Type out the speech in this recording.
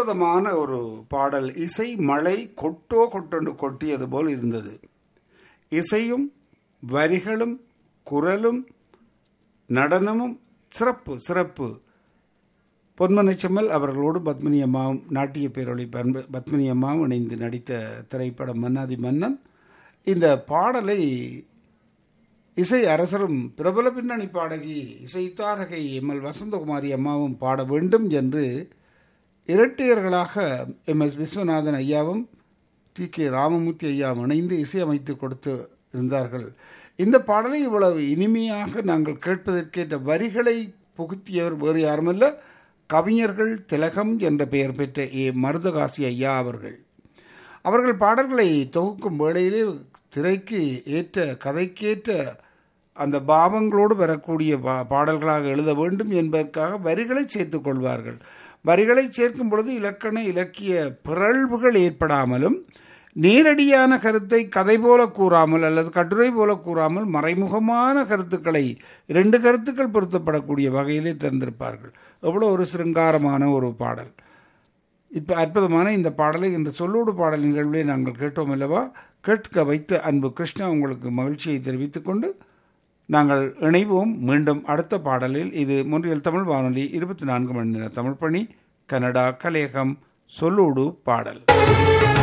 அற்புதமான ஒரு பாடல் இசை மழை கொட்டோ கொட்டொன்று கொட்டியது போல் இருந்தது இசையும் வரிகளும் குரலும் நடனமும் சிறப்பு சிறப்பு பொன்மனை செம்மல் அவர்களோடு பத்மினி அம்மாவும் நாட்டிய பேரொழி பண்பு பத்மினி அம்மாவும் இணைந்து நடித்த திரைப்படம் மன்னாதி மன்னன் இந்த பாடலை இசை அரசரும் பிரபல பின்னணி பாடகி இசைத்தாரகை எம் எல் வசந்தகுமாரி அம்மாவும் பாட வேண்டும் என்று இரட்டையர்களாக எம் எஸ் விஸ்வநாதன் ஐயாவும் டி கே ராமமூர்த்தி ஐயாவும் இணைந்து இசையமைத்து கொடுத்து இருந்தார்கள் இந்த பாடலை இவ்வளவு இனிமையாக நாங்கள் கேட்பதற்கேற்ற வரிகளை புகுத்தியவர் வேறு யாருமல்ல கவிஞர்கள் திலகம் என்ற பெயர் பெற்ற ஏ மருதகாசி ஐயா அவர்கள் அவர்கள் பாடல்களை தொகுக்கும் வேளையிலே திரைக்கு ஏற்ற கதைக்கேற்ற அந்த பாவங்களோடு வரக்கூடிய பா பாடல்களாக எழுத வேண்டும் என்பதற்காக வரிகளை சேர்த்துக் கொள்வார்கள் வரிகளை சேர்க்கும் பொழுது இலக்கண இலக்கிய பிறழ்வுகள் ஏற்படாமலும் நேரடியான கருத்தை கதை போல கூறாமல் அல்லது கட்டுரை போல கூறாமல் மறைமுகமான கருத்துக்களை இரண்டு கருத்துக்கள் பொருத்தப்படக்கூடிய வகையிலே தந்திருப்பார்கள் எவ்வளோ ஒரு சிருங்காரமான ஒரு பாடல் இப்போ அற்புதமான இந்த பாடலை இந்த சொல்லோடு பாடல் நிகழ்விலே நாங்கள் கேட்டோம் அல்லவா கேட்க வைத்த அன்பு கிருஷ்ணா உங்களுக்கு மகிழ்ச்சியை தெரிவித்துக் கொண்டு நாங்கள் இணைவோம் மீண்டும் அடுத்த பாடலில் இது முன்றியல் தமிழ் வானொலி இருபத்தி நான்கு மணி நேர தமிழ் பணி கனடா கலையகம் சொல்லோடு பாடல்